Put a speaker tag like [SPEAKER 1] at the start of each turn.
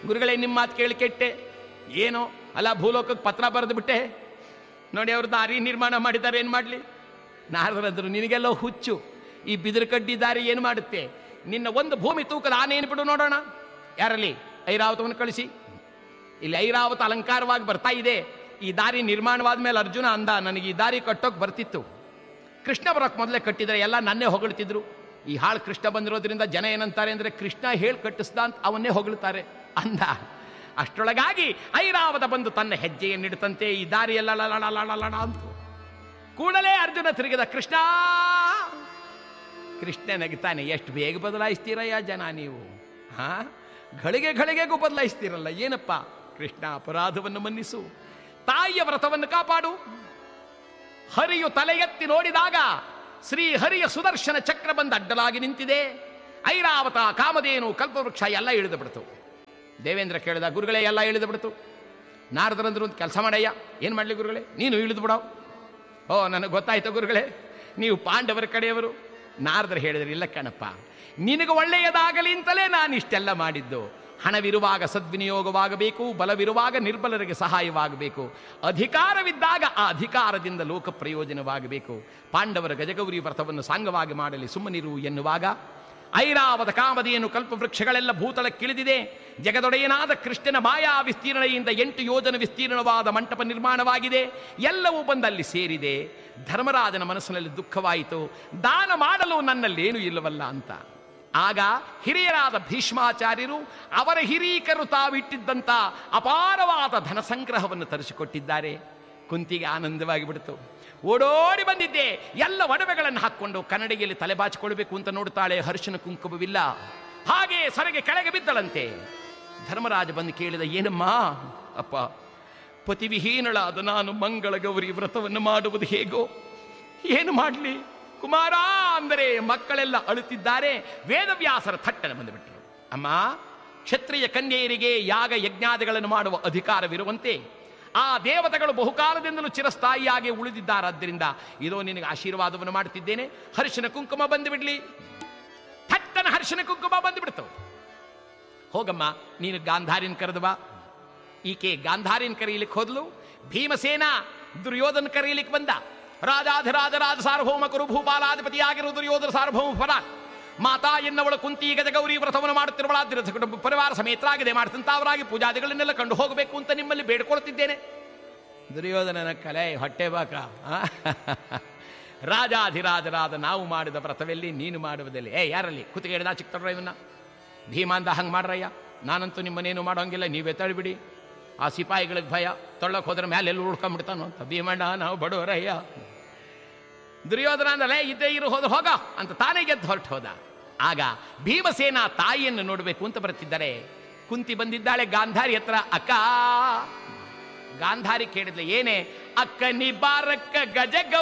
[SPEAKER 1] ಗುರುಗಳೇ ನಿಮ್ಮ ಮಾತು ಕೇಳಿ ಕೆಟ್ಟೆ ಏನೋ ಅಲ್ಲ ಭೂಲೋಕಕ್ಕೆ ಪತ್ರ ಬರೆದು ಬಿಟ್ಟೆ ನೋಡಿ ಅವ್ರು ದಾರಿ ನಿರ್ಮಾಣ ಮಾಡಿದ್ದಾರೆ ಏನು ಮಾಡಲಿ ನಾರದರಂದ್ರು ನಿನಗೆಲ್ಲ ಹುಚ್ಚು ಈ ಬಿದಿರು ಕಡ್ಡಿ ದಾರಿ ಏನು ಮಾಡುತ್ತೆ ನಿನ್ನ ಒಂದು ಭೂಮಿ ತೂಕದ ಆನೆಯನ್ನು ಬಿಡು ನೋಡೋಣ ಯಾರಲ್ಲಿ ಐರಾವತವನ್ನು ಕಳಿಸಿ ಇಲ್ಲಿ ಐರಾವತ ಅಲಂಕಾರವಾಗಿ ಬರ್ತಾ ಇದೆ ಈ ದಾರಿ ನಿರ್ಮಾಣವಾದ ಮೇಲೆ ಅರ್ಜುನ ಅಂದ ನನಗೆ ಈ ದಾರಿ ಕಟ್ಟೋಕೆ ಬರ್ತಿತ್ತು ಕೃಷ್ಣ ಬರೋಕ್ಕೆ ಮೊದಲೇ ಕಟ್ಟಿದರೆ ಎಲ್ಲ ನನ್ನೇ ಹೊಗಳ್ತಿದ್ರು ಈ ಹಾಳು ಕೃಷ್ಣ ಬಂದಿರೋದ್ರಿಂದ ಜನ ಏನಂತಾರೆ ಅಂದರೆ ಕೃಷ್ಣ ಹೇಳಿ ಕಟ್ಟಿಸ್ದ ಅಂತ ಅವನ್ನೇ ಹೊಗಳ್ತಾರೆ ಅಂದ ಅಷ್ಟರೊಳಗಾಗಿ ಐರಾವತ ಬಂದು ತನ್ನ ಹೆಜ್ಜೆಯನ್ನಿಡುತ್ತಂತೆ ಈ ದಾರಿಯೆಲ್ಲ ಲಳ ಅಂತು ಕೂಡಲೇ ಅರ್ಜುನ ತಿರುಗಿದ ಕೃಷ್ಣ ಕೃಷ್ಣ ನಗ್ತಾನೆ ಎಷ್ಟು ಬೇಗ ಬದಲಾಯಿಸ್ತೀರಯ್ಯ ಜನ ನೀವು ಹಾ ಘಳಿಗೆ ಘಳಿಗೆಗೂ ಬದಲಾಯಿಸ್ತೀರಲ್ಲ ಏನಪ್ಪ ಕೃಷ್ಣ ಅಪರಾಧವನ್ನು ಮನ್ನಿಸು ತಾಯಿಯ ವ್ರತವನ್ನು ಕಾಪಾಡು ಹರಿಯು ತಲೆ ಎತ್ತಿ ನೋಡಿದಾಗ ಶ್ರೀ ಹರಿಯ ಸುದರ್ಶನ ಚಕ್ರ ಬಂದು ಅಡ್ಡಲಾಗಿ ನಿಂತಿದೆ ಐರಾವತ ಕಾಮಧೇನು ಕಲ್ಪವೃಕ್ಷ ಎಲ್ಲ ಇಳಿದು ಬಿಡ್ತು ದೇವೇಂದ್ರ ಕೇಳಿದ ಗುರುಗಳೇ ಎಲ್ಲ ಇಳಿದು ಬಿಡ್ತು ನಾರದರಂದ್ರು ಒಂದು ಕೆಲಸ ಮಾಡಯ್ಯ ಏನು ಮಾಡಲಿ ಗುರುಗಳೇ ನೀನು ಇಳಿದು ಬಿಡೋ ಓ ನನಗೆ ಗೊತ್ತಾಯ್ತು ಗುರುಗಳೇ ನೀವು ಪಾಂಡವರ ಕಡೆಯವರು ನಾರದರು ಹೇಳಿದ್ರು ಇಲ್ಲ ಕಣಪ್ಪ ನಿನಗೆ ಒಳ್ಳೆಯದಾಗಲಿ ಅಂತಲೇ ನಾನು ಇಷ್ಟೆಲ್ಲ ಮಾಡಿದ್ದು ಹಣವಿರುವಾಗ ಸದ್ವಿನಿಯೋಗವಾಗಬೇಕು ಬಲವಿರುವಾಗ ನಿರ್ಬಲರಿಗೆ ಸಹಾಯವಾಗಬೇಕು ಅಧಿಕಾರವಿದ್ದಾಗ ಆ ಅಧಿಕಾರದಿಂದ ಲೋಕ ಪ್ರಯೋಜನವಾಗಬೇಕು ಪಾಂಡವರ ಗಜಗೌರಿ ವ್ರತವನ್ನು ಸಾಂಗವಾಗಿ ಮಾಡಲಿ ಸುಮ್ಮನಿರು ಎನ್ನುವಾಗ ಐರಾವತ ಕಾಮಧೇನು ಕಲ್ಪವೃಕ್ಷಗಳೆಲ್ಲ ಭೂತಳಕ್ಕಿಳಿದಿದೆ ಜಗದೊಡೆಯನಾದ ಕೃಷ್ಣನ ಮಾಯಾ ವಿಸ್ತೀರ್ಣೆಯಿಂದ ಎಂಟು ಯೋಜನ ವಿಸ್ತೀರ್ಣವಾದ ಮಂಟಪ ನಿರ್ಮಾಣವಾಗಿದೆ ಎಲ್ಲವೂ ಬಂದಲ್ಲಿ ಸೇರಿದೆ ಧರ್ಮರಾಜನ ಮನಸ್ಸಿನಲ್ಲಿ ದುಃಖವಾಯಿತು ದಾನ ಮಾಡಲು ನನ್ನಲ್ಲೇನು ಇಲ್ಲವಲ್ಲ ಅಂತ ಆಗ ಹಿರಿಯರಾದ ಭೀಷ್ಮಾಚಾರ್ಯರು ಅವರ ಹಿರೀಕರು ತಾವಿಟ್ಟಿದ್ದಂಥ ಅಪಾರವಾದ ಧನ ಸಂಗ್ರಹವನ್ನು ತರಿಸಿಕೊಟ್ಟಿದ್ದಾರೆ ಕುಂತಿಗೆ ಆನಂದವಾಗಿ ಬಿಡ್ತು ಓಡೋಡಿ ಬಂದಿದ್ದೆ ಎಲ್ಲ ಒಡವೆಗಳನ್ನು ಹಾಕ್ಕೊಂಡು ಕನ್ನಡಿಗೆಯಲ್ಲಿ ತಲೆ ಬಾಚಿಕೊಳ್ಬೇಕು ಅಂತ ನೋಡ್ತಾಳೆ ಹರ್ಷನ ಕುಂಕುಮವಿಲ್ಲ ಹಾಗೆ ಸರಿಗೆ ಕೆಳಗೆ ಬಿದ್ದಳಂತೆ ಧರ್ಮರಾಜ ಬಂದು ಕೇಳಿದ ಏನಮ್ಮ ಅಪ್ಪ ಪತಿವಿಹೀನಳಾದ ನಾನು ಮಂಗಳ ಗೌರಿ ವ್ರತವನ್ನು ಮಾಡುವುದು ಹೇಗೋ ಏನು ಮಾಡಲಿ ಕುಮಾರ ಅಂದರೆ ಮಕ್ಕಳೆಲ್ಲ ಅಳುತ್ತಿದ್ದಾರೆ ವೇದವ್ಯಾಸರ ಥಟ್ಟನೆ ಬಂದುಬಿಟ್ಟರು ಅಮ್ಮ ಕ್ಷತ್ರಿಯ ಕನ್ಯೆಯರಿಗೆ ಯಾಗ ಯಜ್ಞಾದಿಗಳನ್ನು ಮಾಡುವ ಅಧಿಕಾರವಿರುವಂತೆ ಆ ದೇವತೆಗಳು ಬಹುಕಾಲದಿಂದಲೂ ಚಿರಸ್ಥಾಯಿಯಾಗಿ ಉಳಿದಿದ್ದಾರಾದ್ದರಿಂದ ಇದೋ ನಿನಗೆ ಆಶೀರ್ವಾದವನ್ನು ಮಾಡುತ್ತಿದ್ದೇನೆ ಹರ್ಷನ ಕುಂಕುಮ ಬಂದು ಬಿಡ್ಲಿ ಥಟ್ಟನ ಹರ್ಷನ ಕುಂಕುಮ ಬಂದುಬಿಡ್ತು ಹೋಗಮ್ಮ ನೀನು ಗಾಂಧಾರಿನ ಕರೆದು ಬಾ ಈಕೆ ಗಾಂಧಾರಿನ ಕರೀಲಿಕ್ಕೆ ಹೋದ್ಲು ಭೀಮಸೇನ ದುರ್ಯೋಧನ ಕರೀಲಿಕ್ಕೆ ಬಂದ ರಾಜಾಧಿರಾಜ ರಾಜ ಸಾರ್ವಭೌಮ ಕುರು ಭೂಪಾಲಾಧಿಪತಿಯಾಗಿರುವ ದುರ್ಯೋಧನ ಸಾರ್ವಭೌಮ ಫಲ ಮಾತಾ ಎನ್ನವಳು ಕುಂತಿ ಗಜಗೌರಿ ವ್ರತವನ್ನು ಮಾಡುತ್ತಿರುವಳಾದಿರ ಕುಟುಂಬ ಪರಿವಾರ ಸಮೇತರಾಗಿದೆ ಮಾಡ್ತಂತಾವರಾಗಿ ಪೂಜಾದಿಗಳನ್ನೆಲ್ಲ ಕಂಡು ಹೋಗಬೇಕು ಅಂತ ನಿಮ್ಮಲ್ಲಿ ಬೇಡ್ಕೊಳ್ತಿದ್ದೇನೆ ದುರ್ಯೋಧನನ ಕಲೆ ಹೊಟ್ಟೆ ಬಾಕ ಆ? ರಾಜಾಧಿರಾಜರಾದ ನಾವು ಮಾಡಿದ ವ್ರತವೆಲ್ಲಿ ನೀನು ಮಾಡುವುದಲ್ಲಿ ಏ ಯಾರಲ್ಲಿ ಕುತ್ತಿಗೆ ಹಿಡ್ದ ಚಿಕ್ಕಡ್ರ ಇವನ್ನ ಭೀಮಾಂದ ಹಂಗೆ ಮಾಡ್ರಯ್ಯ ನಾನಂತೂ ನಿಮ್ಮನ್ನೇನು ಮಾಡೋಂಗಿಲ್ಲ ನೀವೇ ತಳ್ಬಿಡಿ ಆ ಸಿಪಾಯಿಗಳಿಗೆ ಭಯ ತೊಳ್ಳಕ್ಕೆ ಹೋದ್ರೆ ಮೇಲೆ ಎಲ್ಲಿ ಉಳ್ಕೊಂಡ್ಬಿಡ್ತಾನೋ ಅಂತ ಭೀಮಣ್ಣ ನಾವು ಬಡವರಯ್ಯ ದುರ್ಯೋಧನ ಅಂದಲೇ ಇದ್ದೇ ಇರು ಹೋದ ಹೋಗ ಅಂತ ತಾನೇ ಗೆದ್ದು ಹೊರಟು ಹೋದ ಆಗ ಭೀಮಸೇನ ತಾಯಿಯನ್ನು ನೋಡಬೇಕು ಅಂತ ಬರ್ತಿದ್ದಾರೆ ಕುಂತಿ ಬಂದಿದ್ದಾಳೆ ಗಾಂಧಾರಿ ಹತ್ರ ಅಕ್ಕ ಗಾಂಧಾರಿ ಕೇಳಿದ್ಲೆ ಏನೇ ಅಕ್ಕ ನಿ ಬಾರಕ್ಕ ಗಜ